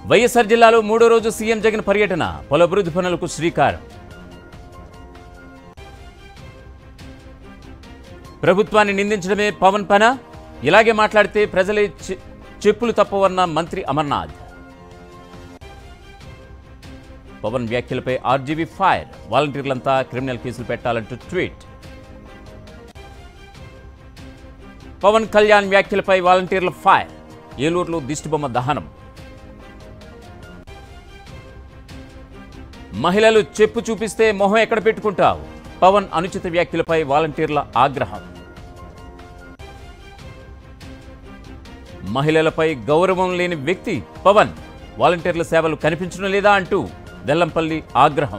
వైఎస్ఆర్ జిల్లాలో మూడో రోజు సీఎం జగన్ పర్యటన పలు అభివృద్ధి పనులకు శ్రీకారం ప్రభుత్వాన్ని నిందించడమే పవన్ పన ఇలాగే మాట్లాడితే ప్రజలే చె- చెప్పులు తప్పవన్న మంత్రి అమర్నాథ్ పవన్ వ్యాఖ్యలపై ఆర్జీబీ ఫైర్ వాలంటీర్లంతా క్రిమినల్ కేసులు పెట్టాలంటూ ట్వీట్ పవన్ కళ్యాణ్ వ్యాఖ్యలపై వాలంటీర్ల ఫైర్ ఏలూరులో దిష్టిబొమ్మ దహనం మహిళలు చెప్పు చూపిస్తే మొహం ఎక్కడ పెట్టుకుంటావు పవన్ అనుచిత వ్యాఖ్యలపై వాలంటీర్ల ఆగ్రహం మహిళలపై గౌరవం లేని వ్యక్తి పవన్ వాలంటీర్ల సేవలు కనిపించడం లేదా అంటూ వెల్లంపల్లి ఆగ్రహం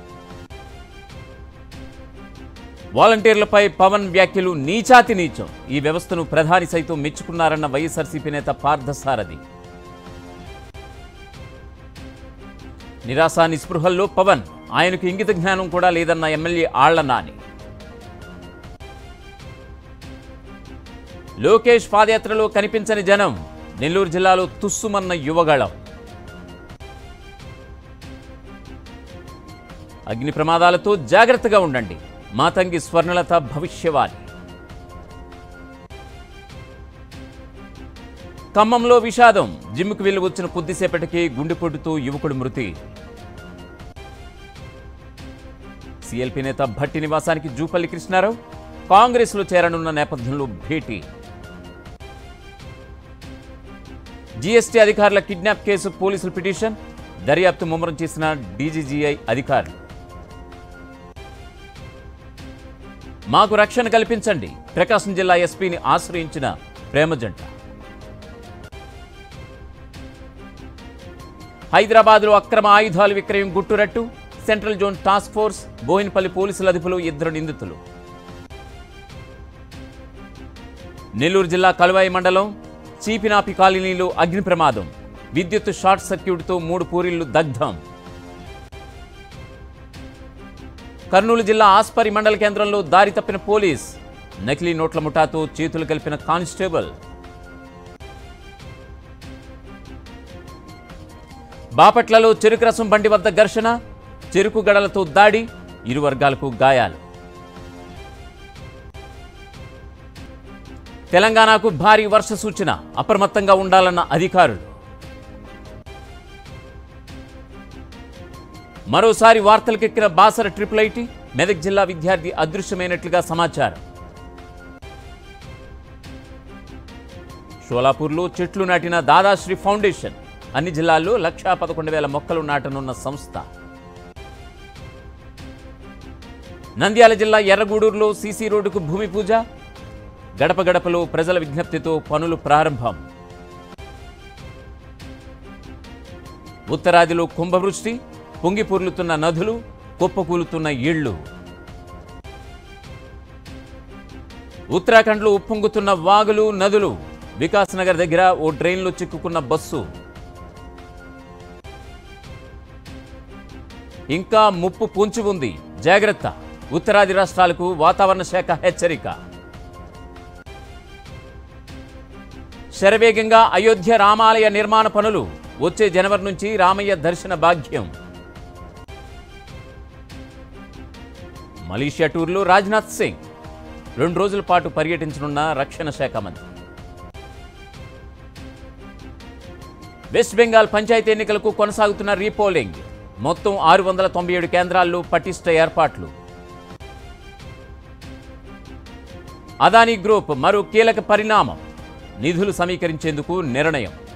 వాలంటీర్లపై పవన్ వ్యాఖ్యలు నీచాతి నీచం ఈ వ్యవస్థను ప్రధాని సైతం మెచ్చుకున్నారన్న వైఎస్ఆర్సీపీ నేత పార్థసారథి నిరాశ నిస్పృహల్లో పవన్ ఆయనకు ఇంగిత జ్ఞానం కూడా లేదన్న ఎమ్మెల్యే ఆళ్ల నాని లోకేష్ పాదయాత్రలో కనిపించని జనం నెల్లూరు జిల్లాలో తుస్సుమన్న యువగళం అగ్ని ప్రమాదాలతో జాగ్రత్తగా ఉండండి మాతంగి స్వర్ణలత భవిష్యవాణి ఖమ్మంలో విషాదం జిమ్కు వెళ్లి వచ్చిన కొద్దిసేపటికి గుండెపోటుతో యువకుడు మృతి సిఎల్పి నేత భట్టి నివాసానికి జూపల్లి కృష్ణారావు కాంగ్రెస్లో చేరనున్న నేపథ్యంలో భేటీ జీఎస్టీ అధికారుల కిడ్నాప్ కేసు పోలీసులు పిటిషన్ దర్యాప్తు ముమ్మరం చేసిన డీజీజీఐ అధికారులు మాకు రక్షణ కల్పించండి ప్రకాశం జిల్లా ఎస్పీని ఆశ్రయించిన ప్రేమ జంట హైదరాబాద్లో అక్రమ ఆయుధాలు విక్రయం గుట్టురట్టు central zone task force Boinapalli పోలీసుల అదుపులో ఇద్దరు నిందితులు నెల్లూరు జిల్లా కలువాయి మండలం చీపినాపి కాలనీలో అగ్ని ప్రమాదం విద్యుత్ షార్ట్ సర్క్యూట్తో మూడు పూరిళ్లు దగ్ధం కర్నూలు జిల్లా ఆస్పరి మండల కేంద్రంలో దారి తప్పిన పోలీస్ నకిలీ నోట్ల ముఠాతో చేతులు కలిపిన కానిస్టేబుల్ బాపట్లలో చెరుకు రసం బండి వద్ద ఘర్షణ చెరుకు గడలతో దాడి ఇరు వర్గాలకు గాయాలు తెలంగాణకు భారీ వర్ష సూచన అప్రమత్తంగా ఉండాలన్న అధికారులు మరోసారి వార్తలకెక్కిన బాసర ట్రిపుల్ ఐటీ మెదక్ జిల్లా విద్యార్థి అదృశ్యమైనట్లుగా సమాచారం షోలాపూర్లో చెట్లు నాటిన దాదాశ్రీ ఫౌండేషన్ అన్ని జిల్లాల్లో లక్షా పదకొండు వేల మొక్కలు నాటనున్న సంస్థ నంద్యాల జిల్లా ఎర్రగూడూరులో సీసీ రోడ్డుకు భూమి పూజ గడప గడపలో ప్రజల విజ్ఞప్తితో పనులు ప్రారంభం ఉత్తరాదిలో కుంభవృష్టి పొంగి పొర్లుతున్న నదులు కుప్పకూలుతున్న ఇళ్ళు ఉత్తరాఖండ్లో ఉప్పొంగుతున్న వాగులు నదులు వికాస్ నగర్ దగ్గర ఓ ట్రైన్లో చిక్కుకున్న బస్సు ఇంకా ముప్పు పొంచి ఉంది జాగ్రత్త ఉత్తరాది రాష్ట్రాలకు వాతావరణ శాఖ హెచ్చరిక శరవేగంగా అయోధ్య రామాలయ నిర్మాణ పనులు వచ్చే జనవరి నుంచి రామయ్య దర్శన భాగ్యం మలేషియా టూర్లో రాజ్నాథ్ సింగ్ రెండు రోజుల పాటు పర్యటించనున్న రక్షణ శాఖ మంత్రి వెస్ట్ బెంగాల్ పంచాయతీ ఎన్నికలకు కొనసాగుతున్న రీపోలింగ్ మొత్తం ఆరు వందల తొంభై ఏడు కేంద్రాల్లో పటిష్ట ఏర్పాట్లు అదానీ గ్రూప్ మరో కీలక పరిణామం నిధులు సమీకరించేందుకు నిర్ణయం